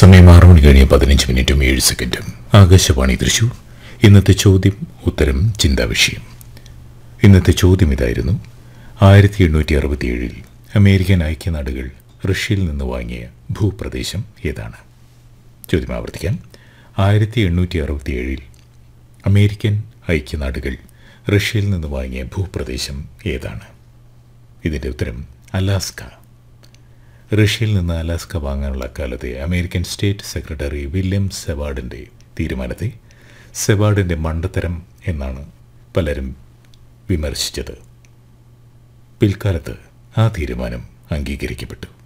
സമയം ആറ് മണി കഴിഞ്ഞ് പതിനഞ്ച് മിനിറ്റും ഏഴ് സെക്കൻഡും ആകാശവാണി തൃശൂർ ഇന്നത്തെ ചോദ്യം ഉത്തരം ചിന്താവിഷയം ഇന്നത്തെ ചോദ്യം ഇതായിരുന്നു ആയിരത്തി എണ്ണൂറ്റി അറുപത്തിയേഴിൽ അമേരിക്കൻ ഐക്യനാടുകൾ റഷ്യയിൽ നിന്ന് വാങ്ങിയ ഭൂപ്രദേശം ഏതാണ് ചോദ്യം ആവർത്തിക്കാം ആയിരത്തി എണ്ണൂറ്റി അറുപത്തിയേഴിൽ അമേരിക്കൻ ഐക്യനാടുകൾ റഷ്യയിൽ നിന്ന് വാങ്ങിയ ഭൂപ്രദേശം ഏതാണ് ഇതിൻ്റെ ഉത്തരം അലാസ്ക റഷ്യയിൽ നിന്ന് അലാസ്ക വാങ്ങാനുള്ള കാലത്തെ അമേരിക്കൻ സ്റ്റേറ്റ് സെക്രട്ടറി വില്യം സെവാർഡിൻ്റെ തീരുമാനത്തെ സെവാർഡിൻ്റെ മണ്ടത്തരം എന്നാണ് പലരും വിമർശിച്ചത് പിൽക്കാലത്ത് ആ തീരുമാനം അംഗീകരിക്കപ്പെട്ടു